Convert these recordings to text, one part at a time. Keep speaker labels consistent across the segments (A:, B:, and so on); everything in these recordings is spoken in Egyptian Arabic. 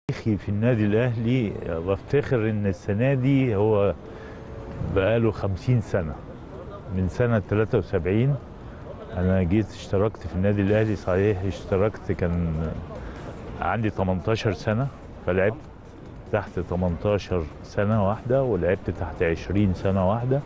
A: تاريخي في النادي الاهلي بفتخر ان السنه دي هو بقاله 50 سنه من سنه 73 انا جيت اشتركت في النادي الاهلي صحيح اشتركت كان عندي 18 سنه فلعبت تحت 18 سنه واحده ولعبت تحت 20 سنه واحده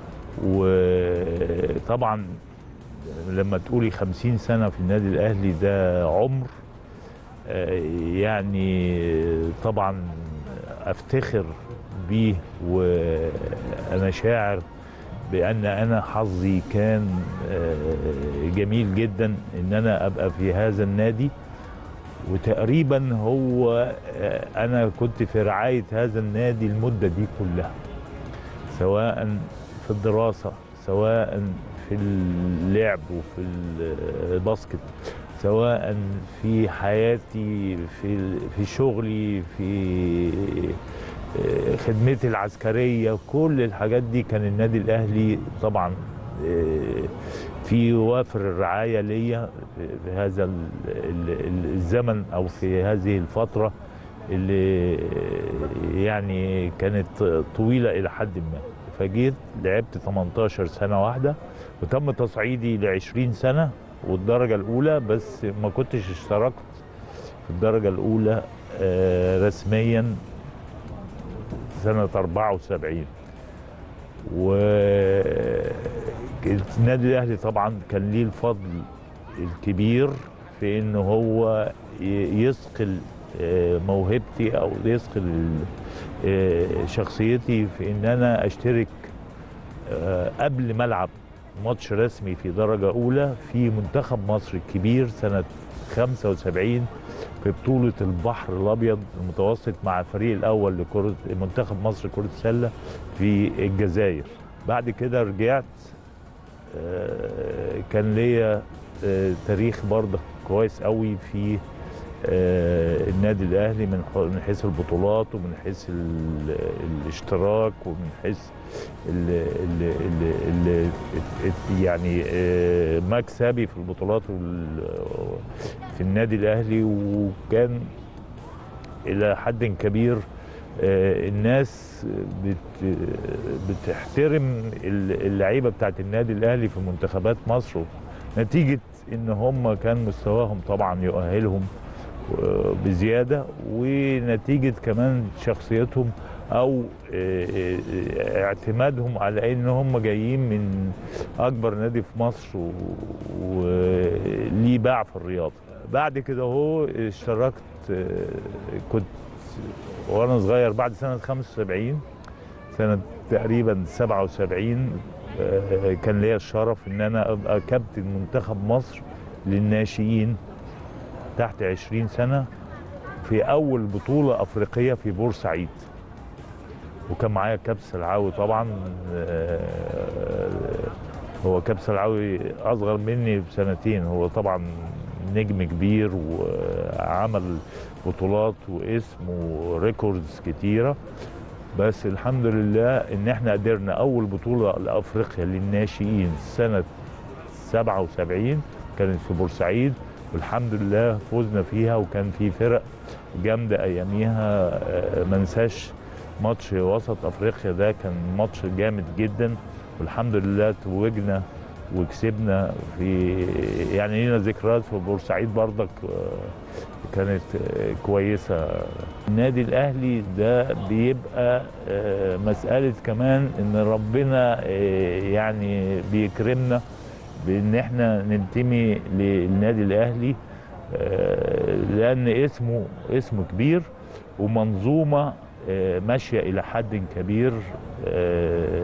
A: وطبعا لما تقولي 50 سنه في النادي الاهلي ده عمر آه، يعني طبعا افتخر بيه وانا شاعر بان انا حظي كان آه، جميل جدا ان انا ابقى في هذا النادي وتقريبا هو آه، انا كنت في رعايه هذا النادي المده دي كلها سواء في الدراسه سواء في اللعب وفي الباسكت سواء في حياتي في في شغلي في آه، خدمتي العسكريه كل الحاجات دي كان النادي الاهلي طبعا آه، في وافر الرعايه ليا في في هذا ال- ال- ال- الزمن او في هذه الفتره اللي يعني كانت طويله الى حد ما فجيت لعبت 18 سنه واحده وتم تصعيدي ل 20 سنه والدرجه الاولى بس ما كنتش اشتركت في الدرجه الاولى آه، رسميا سنه 74 و النادي الاهلي طبعا كان ليه الفضل الكبير في ان هو ي- يثقل آه، موهبتي او يثقل آه، شخصيتي في ان انا اشترك آه، قبل ما العب ماتش رسمي في درجه اولى في منتخب مصر الكبير سنه 75 في بطوله البحر الابيض المتوسط مع الفريق الاول لكره منتخب مصر كره السله في الجزائر بعد كده رجعت آه، كان ليا آه، تاريخ برضه كويس قوي في آه، النادي الاهلي من ح- من حيث البطولات ومن حيث ال- الاشتراك ومن حيث ال ال ال ال ال يعني آه، مكسبي في البطولات وال- في النادي الاهلي وكان الى حد كبير آه، الناس بت بتحترم ال- اللعيبه بتاعت النادي الاهلي في منتخبات مصر نتيجه ان هم كان مستواهم طبعا يؤهلهم آه، بزياده ونتيجه كمان شخصيتهم او آه، آه، اعتمادهم على ان هم جايين من اكبر نادي في مصر و- وليه باع في الرياضه بعد كده هو اشتركت آه، كنت وانا صغير بعد سنه 75 سنه تقريبا 77 آه، كان ليا الشرف ان انا ابقى كابتن منتخب مصر للناشئين تحت 20 سنه في اول بطوله افريقيه في بورسعيد وكان معايا كابس العاوي طبعا آه، هو كابس العاوي اصغر مني بسنتين هو طبعا نجم كبير وعمل بطولات واسم وريكوردز كتيره بس الحمد لله ان احنا قدرنا اول بطوله لافريقيا للناشئين سنه 77 كانت في بورسعيد والحمد لله فوزنا فيها وكان في فرق جامده اياميها آه، ما انساش ماتش وسط افريقيا ده كان ماتش جامد جدا والحمد لله توجنا وكسبنا في يعني لينا ذكريات في بورسعيد برضك آه، كانت آه، كويسه النادي الاهلي ده بيبقى آه، مساله كمان ان ربنا آه، يعني بيكرمنا بان احنا ننتمي للنادي الاهلي آه، لان اسمه اسمه كبير ومنظومه آه، ماشيه الى حد كبير آه،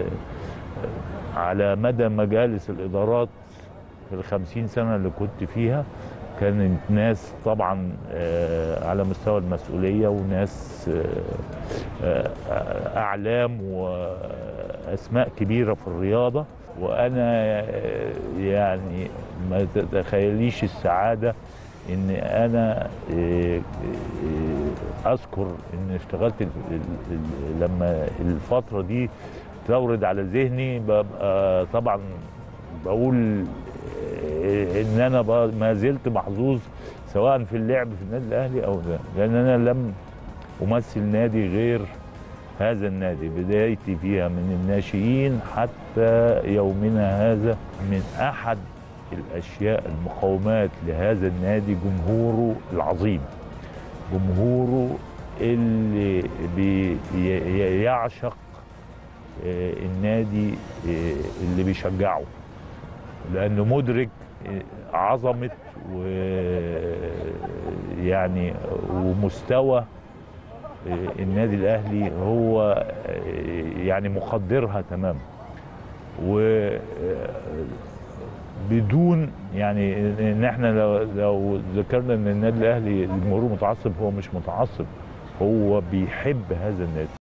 A: على مدى مجالس الادارات في الخمسين سنه اللي كنت فيها كانت ناس طبعا آه، على مستوى المسؤوليه وناس آه، آه، اعلام واسماء كبيره في الرياضه وانا آه، يعني ما تتخيليش السعاده ان انا آه، آه، اذكر ان اشتغلت ال- ال- ال- لما الفتره دي تورد على ذهني ببقى طبعا بقول آه، ان انا ب- ما زلت محظوظ سواء في اللعب في النادي الاهلي او ده لان انا لم امثل نادي غير هذا النادي بدايتي فيها من الناشئين حتى يومنا هذا من احد الاشياء المقومات لهذا النادي جمهوره العظيم جمهوره اللي بيعشق النادي اللي بيشجعه لانه مدرك عظمه ويعني ومستوى النادي الاهلي هو يعني مقدرها تماما و بدون يعني ان احنا لو, لو ذكرنا ان النادي الاهلي الجمهور متعصب هو مش متعصب هو بيحب هذا النادي